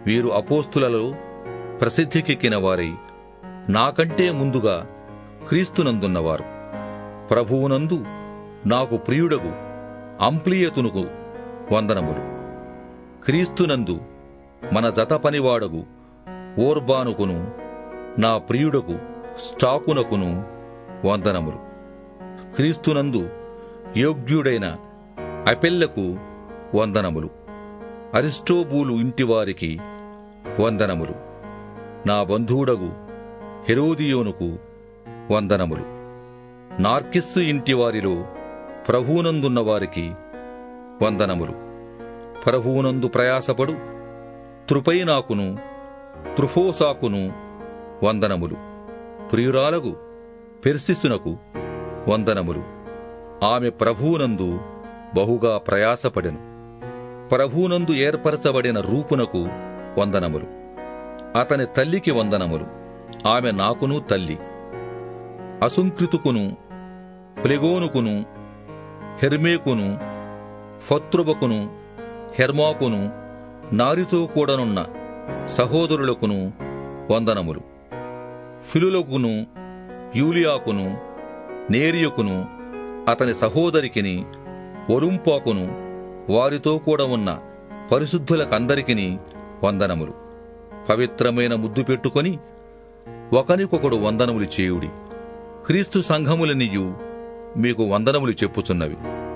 వీరు అపోస్తులలో ప్రసిద్ధికెక్కిన వారై నాకంటే ముందుగా క్రీస్తునందున్నవారు ప్రభువునందు నాకు ప్రియుడగు అంప్లియతునుకు వందనములు క్రీస్తునందు మన జత పనివాడగు ఓర్బానుకును నా ప్రియుడకు స్టాకునకును వందనములు క్రీస్తునందు యోగ్యుడైన అపెల్లకు వందనములు అరిస్టోబూలు ఇంటివారికి వందనములు నా బంధువుడగు హెరోదియోనుకు వందనములు నార్కిస్సు ఇంటివారిలో ప్రభువునందున్న వారికి వందనములు ప్రభువునందు ప్రయాసపడు త్రుపైనాకును త్రుఫోసాకును వందనములు ప్రియురాలగు పెర్సిసునకు వందనములు ఆమె ప్రభువునందు బహుగా ప్రయాసపడెను ప్రభువునందు ఏర్పరచబడిన రూపునకు వందనములు అతని తల్లికి వందనములు ఆమె నాకును తల్లి అసుంకృతుకును ప్లెగోనుకును హెర్మేకును ఫత్రుబకును హెర్మాకును నారితో కూడనున్న సహోదరులకును వందనములు ఫిలులకును యూలియాకును నేరియుకును అతని సహోదరికిని ఒరుంపాకును వారితో కూడా ఉన్న పరిశుద్ధులకందరికిని వందనములు పవిత్రమైన ముద్దు పెట్టుకొని ఒకనికొకడు వందనములు చేయుడి క్రీస్తు సంఘములనియు మీకు వందనములు చెప్పుచున్నవి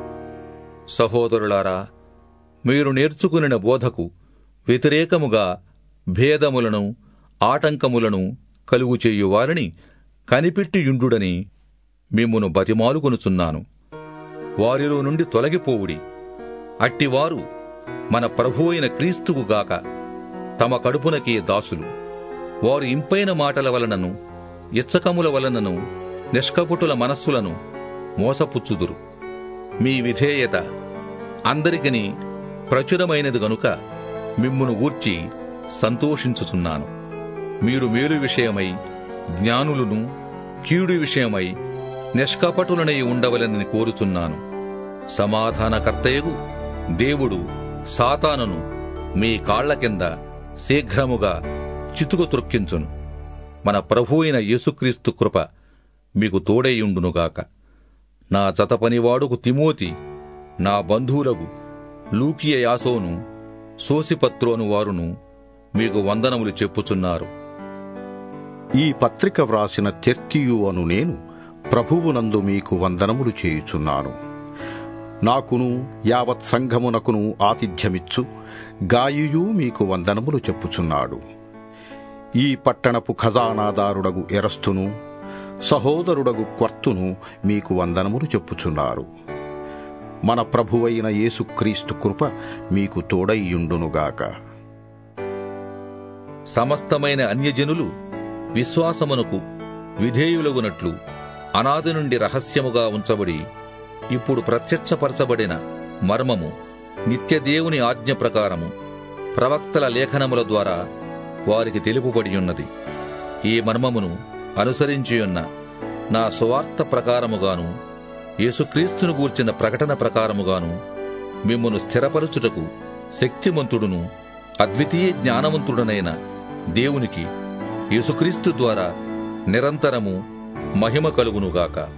సహోదరులారా మీరు నేర్చుకునిన బోధకు వ్యతిరేకముగా భేదములను ఆటంకములను కలుగు చేయువారిని కనిపెట్టియుండుడని మిమ్మును బతిమాలుకొనుచున్నాను వారిలో నుండి తొలగిపోవుడి అట్టివారు మన ప్రభు అయిన క్రీస్తుకు గాక తమ కడుపునకే దాసులు వారు ఇంపైన మాటల వలనను ఇచ్చకముల వలనను నిష్కపుటుల మనస్సులను మోసపుచ్చుదురు మీ విధేయత అందరికిని ప్రచురమైనది గనుక మిమ్మును గూర్చి సంతోషించుచున్నాను మీరు మేలు విషయమై జ్ఞానులను కీడు విషయమై నిష్కపటులనై ఉండవలనని కోరుచున్నాను సమాధానకర్తయగు దేవుడు సాతానును మీ కాళ్ల కింద శీఘ్రముగా చితుకు త్రొక్కించును మన ప్రభు అయిన యేసుక్రీస్తు కృప మీకు తోడైయుండునుగాక నా జతపనివాడుకు తిమోతి నా బంధువులకు లూకియ యాసోను సోసిపత్రోను వారును మీకు వందనములు చెప్పుచున్నారు ఈ పత్రిక వ్రాసిన తెర్కియు అను నేను ప్రభువునందు మీకు వందనములు చేయుచున్నాను నాకును యావత్ సంఘమునకును ఆతిథ్యమిచ్చు గాయుయు మీకు వందనములు చెప్పుచున్నాడు ఈ పట్టణపు ఖజానాదారుడగు ఎరస్తును సహోదరుడగు క్వర్తును మీకు వందనములు చెప్పుచున్నారు మన ప్రభువైన యేసుక్రీస్తు కృప మీకు తోడైయుండునుగాక సమస్తమైన అన్యజనులు విశ్వాసమునకు విధేయులగునట్లు అనాది నుండి రహస్యముగా ఉంచబడి ఇప్పుడు ప్రత్యక్షపరచబడిన మర్మము నిత్యదేవుని ఆజ్ఞ ప్రకారము ప్రవక్తల లేఖనముల ద్వారా వారికి తెలుపుబడి ఉన్నది ఈ మర్మమును అనుసరించియున్న నా సువార్త ప్రకారముగాను యేసుక్రీస్తును గూర్చిన ప్రకటన ప్రకారముగాను మిమ్మును స్థిరపరచుటకు శక్తిమంతుడును అద్వితీయ జ్ఞానవంతుడనైన దేవునికి యేసుక్రీస్తు ద్వారా నిరంతరము మహిమ కలుగునుగాక